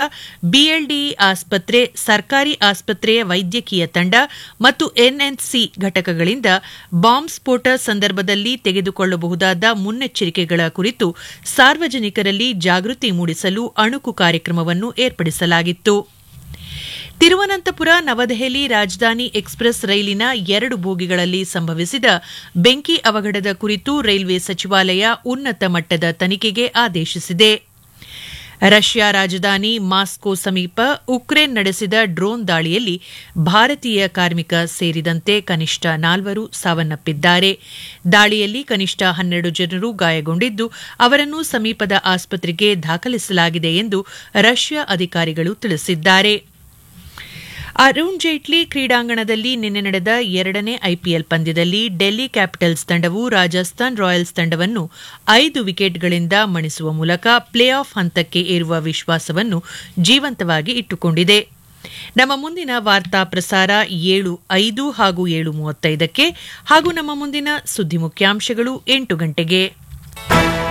BLDE ಆಸ್ಪತ್ರೆ ಸರ್ಕಾರಿ ಆಸ್ಪತ್ರೆಯ ವೈದ್ಯಕೀಯ ತಂಡ ಮತ್ತು ಎನ್ಎನ್ಸಿ ಘಟಕಗಳಿಂದ ಬಾಂಬ್ ಸ್ಫೋಟ ಸಂದರ್ಭದಲ್ಲಿ ತೆಗೆದುಕೊಳ್ಳಬಹುದಾದ ಮುನ್ನೆಚ್ಚರಿಕೆಗಳ ಕುರಿತು ಸಾರ್ವಜನಿಕರಲ್ಲಿ ಜಾಗೃತಿ ಮೂಡಿಸಲು ಅಣುಕು ಕಾರ್ಯಕ್ರಮವನ್ನು ಏರ್ಪಡಿಸಲಾಗಿತ್ತು ತಿರುವನಂತಪುರ ನವದೆಹಲಿ ರಾಜಧಾನಿ ಎಕ್ಸ್ಪ್ರೆಸ್ ರೈಲಿನ ಎರಡು ಬೋಗಿಗಳಲ್ಲಿ ಸಂಭವಿಸಿದ ಬೆಂಕಿ ಅವಘಡದ ಕುರಿತು ರೈಲ್ವೆ ಸಚಿವಾಲಯ ಉನ್ನತ ಮಟ್ಟದ ತನಿಖೆಗೆ ಆದೇಶಿಸಿದೆ ರಷ್ಯಾ ರಾಜಧಾನಿ ಮಾಸ್ಕೋ ಸಮೀಪ ಉಕ್ರೇನ್ ನಡೆಸಿದ ಡ್ರೋನ್ ದಾಳಿಯಲ್ಲಿ ಭಾರತೀಯ ಕಾರ್ಮಿಕ ಸೇರಿದಂತೆ ಕನಿಷ್ಠ ನಾಲ್ವರು ಸಾವನ್ನಪ್ಪಿದ್ದಾರೆ ದಾಳಿಯಲ್ಲಿ ಕನಿಷ್ಠ ಹನ್ನೆರಡು ಜನರು ಗಾಯಗೊಂಡಿದ್ದು ಅವರನ್ನು ಸಮೀಪದ ಆಸ್ಪತ್ರೆಗೆ ದಾಖಲಿಸಲಾಗಿದೆ ಎಂದು ರಷ್ಯಾ ಅಧಿಕಾರಿಗಳು ತಿಳಿಸಿದ್ದಾರೆ ಅರುಣ್ ಜೇಟ್ಲಿ ಕ್ರೀಡಾಂಗಣದಲ್ಲಿ ನಿನ್ನೆ ನಡೆದ ಎರಡನೇ ಐಪಿಎಲ್ ಪಂದ್ಯದಲ್ಲಿ ಡೆಲ್ಲಿ ಕ್ಯಾಪಿಟಲ್ಸ್ ತಂಡವು ರಾಜಸ್ಥಾನ್ ರಾಯಲ್ಸ್ ತಂಡವನ್ನು ಐದು ವಿಕೆಟ್ಗಳಿಂದ ಮಣಿಸುವ ಮೂಲಕ ಪ್ಲೇ ಆಫ್ ಹಂತಕ್ಕೆ ಏರುವ ವಿಶ್ವಾಸವನ್ನು ಜೀವಂತವಾಗಿ ಇಟ್ಟುಕೊಂಡಿದೆ ನಮ್ಮ ಮುಂದಿನ ವಾರ್ತಾ ಪ್ರಸಾರ ಏಳು ಐದು ಹಾಗೂ ಏಳು ಮೂವತ್ತೈದಕ್ಕೆ ಹಾಗೂ ನಮ್ಮ ಮುಂದಿನ ಸುದ್ದಿ ಮುಖ್ಯಾಂಶಗಳು ಎಂಟು ಗಂಟೆಗೆ